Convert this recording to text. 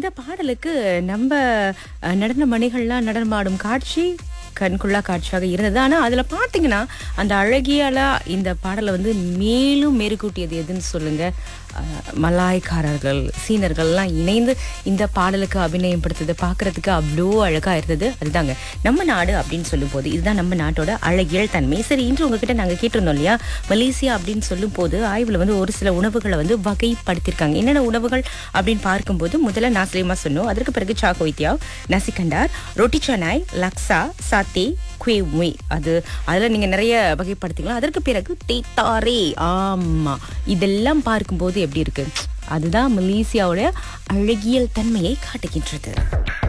இந்த பாடலுக்கு நம்ம அஹ், நடன மணிகள்லாம் நடனமாடும் காட்சி கண்குள்ளா காட்சியாக இருந்தது ஆனா அதுல பாத்தீங்கன்னா அந்த அழகியால இந்த பாடலை வந்து மேலும் மெருகூட்டியது எதுன்னு சொல்லுங்க அஹ், மலாய்க்காரர்கள் சீனர்கள்லாம் இணைந்து இந்த பாடலுக்கு அபிநயம் படுத்தது பார்க்கறதுக்கு அவ்வளோ அழகா இருந்தது அதுதாங்க நம்ம நாடு அப்படின்னு சொல்லும்போது இதுதான் நம்ம நாட்டோட அழகியல் தன்மை சரி இன்று உங்ககிட்ட நாங்க கேட்டிருந்தோம் இல்லையா மலேசியா அப்படின்னு சொல்லும் போது ஆய்வுல வந்து ஒரு சில உணவுகளை வந்து வகைப்படுத்திருக்காங்க என்னென்ன உணவுகள் அப்படின்னு பார்க்கும்போது முதல்ல நாசிலியமா சொன்னோம் அதற்கு பிறகு சாக்கோய்த்தியா நசிகண்டார் ரொட்டி சனாய் லக்ஸா சாத்தே குவே அது அதுல நீங்க நிறைய வகைப்படுத்திக்கலாம் அதற்கு பிறகு தேத்தாரே ஆமா இதெல்லாம் பார்க்கும்போது எப்படி இருக்கு அதுதான் மலேசியாவோட அழகியல் தன்மையை காட்டுகின்றது